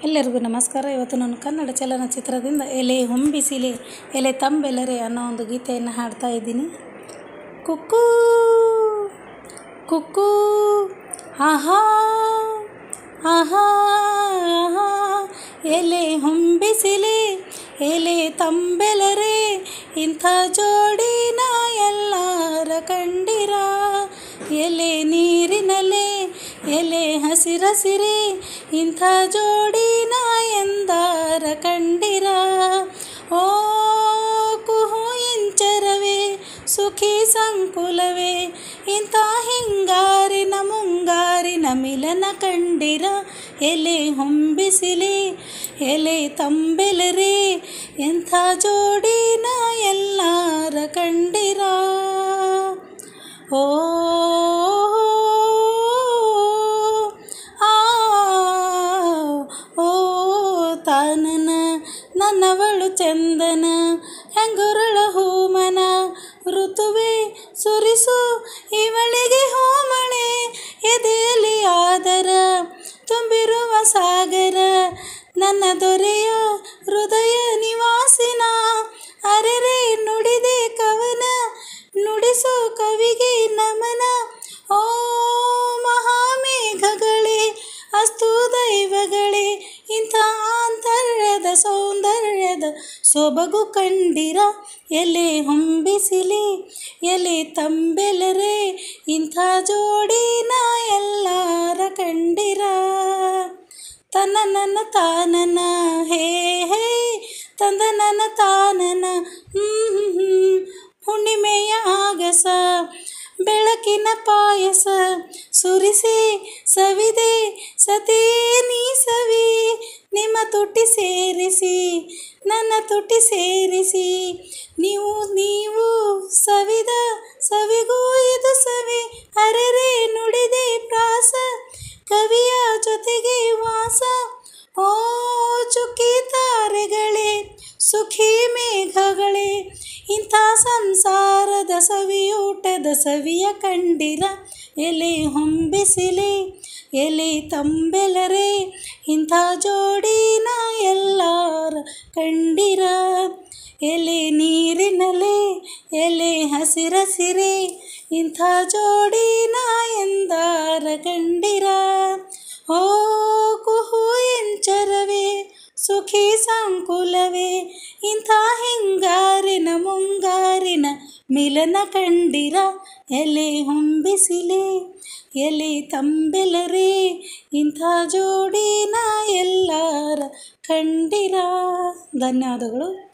ಎಲ್ಲರಿಗೂ ನಮಸ್ಕಾರ ಇವತ್ತು ನಾನು ಕನ್ನಡ ಚಲನಚಿತ್ರದಿಂದ ಎಲೆ ಹೊಂಬಿಸಿಲೆ ಎಲೆ ತಂಬೆಲರೆ ಅನ್ನೋ ಒಂದು ಗೀತೆಯನ್ನು ಹಾಡ್ತಾ ಇದ್ದೀನಿ ಕುಕ್ಕೂ ಕುಕ್ಕೂ ಆಹಾ ಆಹಾ ಆಹಾ ಎಲೆ ಹೊಂಬಿಸಿಲೆ ಎಲೆ ತಂಬೆಲರೆ ಇಂಥ ಜೋಡಿನ ಎಲ್ಲರ ಕಂಡಿರ ಎಲೆ ನೀರಿನಲೆ ಎಲೆ ಹಸಿರಸಿರೆ ಇಂಥ ಜೋಡಿನ ಎಂದಾರ ಕಂಡಿರ ಓ ಕುಹು ಇಂಚರವೇ ಸುಖಿ ಸಂಕುಲವೇ ಇಂಥ ಹಿಂಗಾರಿನ ಮುಂಗಾರಿನ ಮಿಲನ ಕಂಡಿರ ಎಲೆ ಹೊಂಬಿಸಿಲೆ ಎಲೆ ತಂಬೆಲರೆ ಎಂಥ ಜೋಡಿನ ಎಲ್ಲಾರ ಕಂಡಿರ ಓ ಆ ಓ ತಾನನ ನನ್ನವಳು ಚಂದನ ಹೆಂಗುರುಳ ಹೂಮನ ಋತುವೆ ಸುರಿಸು ಇವಳಿಗೆ ಹೋಮಳೆ ಎದೆಯಲ್ಲಿ ಆದರ ತುಂಬಿರುವ ಸಾಗರ ನನ್ನ ದೊರೆಯ ಹೃದಯ ನಿವಾಸಿನ ಅರೆರೆ ನುಡಿದೆ ಕವನ ನುಡಿಸು ಕವಿಗೆ ನಮನ ಓ ಮಹಾಮೇಘಗಳೇ ಅಸ್ತು ದೈವಗಳೇ ಇಂಥ ಆಂತರ್ಯದ ಸೌಂದರ್ಯದ ಸೊಬಗು ಕಂಡಿರ ಎಲೆ ಹೊಂಬಿಸಿಲಿ ಎಲೆ ತಂಬೆಲರೆ ಇಂಥ ಜೋಡಿನ ಎಲ್ಲಾರ ಕಂಡಿರ ತನ್ನ ನನ್ನ ತಾನನ ಹೇ ಹೇ ತಂದ ನನ್ನ ತಾನನ ಹ್ಮ್ ಹುಣ್ಣಿಮೆಯ ಆಗಸ ಬೆಳಕಿನ ಪಾಯಸ ಸುರಿಸಿ ಸವಿದೆ ಸತೇ ನೀ ಸವಿ ನಿಮ್ಮ ತುಟಿ ಸೇರಿಸಿ ನನ್ನ ತುಟಿ ಸೇರಿಸಿ ನೀವು ನೀವು ಸವಿದ ಸವಿಗೂ ಇದು ಸವಿ ಅರೆರೆ ನುಡಿದೆ ಪ್ರಾಸ ಕವಿಯ ಜೊತೆಗೆ ವಾಸ ಓ ಚುಕ್ಕಿ ತಾರೆಗಳೇ ಸುಖಿ ಮೇಘಗಳೇ ಇಂಥ ಸಂಸಾರದ ಸವಿಯೂಟದ ಸವಿಯ ಕಂಡಿರ ಎಲೆ ಹೊಂಬಿಸಿಲೆ ಎಲೆ ತಂಬೆಲರೆ ಇಂಥ ಜೋಡಿನ ಎಲ್ಲಾರ ಕಂಡಿರ ಎಲೆ ನೀರಿನಲೆ ಎಲೆ ಹಸಿರಸಿರೆ ಇಂಥ ಜೋಡಿನ ಎಂದಾರ ಕಂಡಿರ ಓ ಕುಹು ಎಂಚರವೇ ಸುಖಿ ಸಂಕುಲವೇ ಇಂಥ ಹಿಂಗಾರಿನ ಮುಂಗಾರಿನ ಮಿಲನ ಕಂಡಿರ ಎಲೆ ಹೊಂಬಿಸಿಲೆ ಎಲೆ ತಂಬೆಲರೆ ಇಂಥ ಜೋಡಿನ ಎಲ್ಲಾರ ಕಂಡಿರ ಧನ್ಯವಾದಗಳು